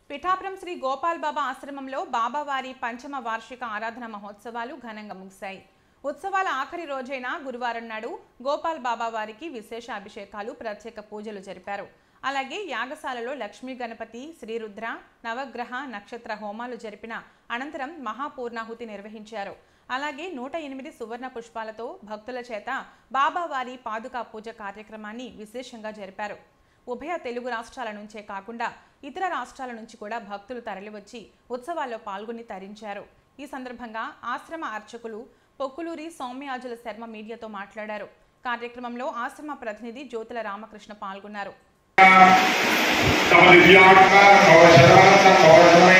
పిఠాపురం శ్రీ గోపాల్ బాబా ఆశ్రమంలో బాబావారి పంచమ వార్షిక ఆరాధన మహోత్సవాలు ఘనంగా ముగిశాయి ఉత్సవాల ఆఖరి రోజైన గురువారం నాడు గోపాల్ బాబా వారికి విశేష అభిషేకాలు ప్రత్యేక పూజలు జరిపారు అలాగే యాగశాలలో లక్ష్మీ గణపతి శ్రీరుద్ర నవగ్రహ నక్షత్ర హోమాలు జరిపిన అనంతరం మహాపూర్ణాహుతి నిర్వహించారు అలాగే నూట ఎనిమిది సువర్ణ పుష్పాలతో భక్తుల చేత బాబావారి పాదుకా పూజ కార్యక్రమాన్ని విశేషంగా జరిపారు ఉభయ తెలుగు రాష్ట్రాల నుంచే కాకుండా ఇతర రాష్ట్రాల నుంచి కూడా భక్తులు తరలివచ్చి ఉత్సవాల్లో పాల్గొని తరించారు ఈ సందర్భంగా ఆశ్రమ అర్చకులు పొక్కులూరి సౌమ్యాజుల శర్మ మీడియాతో మాట్లాడారు కార్యక్రమంలో ఆశ్రమ ప్రతినిధి జ్యోతుల రామకృష్ణ పాల్గొన్నారు తమ దివ్యాత్మ భవ శరవణ భవ శరవణ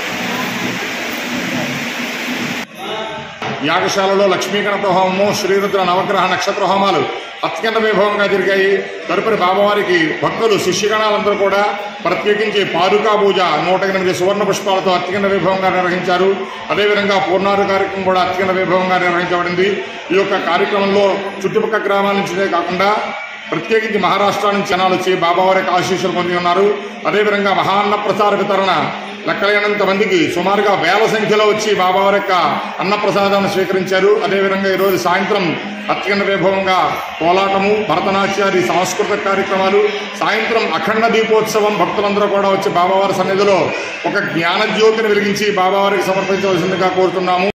యాగశాలలో లక్ష్మీ గణపతి హోమము శ్రీరుద్ర నవగ్రహ నక్షత్ర హోమాలు అత్యంత వైభవంగా జరిగాయి తదుపరి బాబావారికి భక్తులు శిష్యగణాలందరూ కూడా ప్రత్యేకించి పాదుకా పూజ నూట ఎనిమిది సువర్ణ పుష్పాలతో అత్యంత వైభవంగా నిర్వహించారు అదేవిధంగా పూర్ణారు కార్యక్రమం కూడా అత్యంత వైభవంగా నిర్వహించబడింది ఈ యొక్క కార్యక్రమంలో చుట్టుపక్కల గ్రామాల నుంచినే కాకుండా ప్రత్యేకించి మహారాష్ట్ర నుంచి జనాలు వచ్చి బాబావారి యొక్క ఆశీస్సులు పొంది ఉన్నారు అదేవిధంగా మహాన్న ప్రసార వితరణ లెక్కలేనంత మందికి సుమారుగా వేల సంఖ్యలో వచ్చి బాబావారి యొక్క అన్నప్రసాదాన్ని స్వీకరించారు అదేవిధంగా ఈరోజు సాయంత్రం అత్యంత వైభవంగా కోలాటము భరతనాట్యాది సాంస్కృతిక కార్యక్రమాలు సాయంత్రం అఖండ దీపోత్సవం భక్తులందరూ కూడా వచ్చి బాబావారి సన్నిధిలో ఒక జ్ఞానజ్యోతిని వెలిగించి బాబావారికి సమర్పించవలసిందిగా కోరుతున్నాము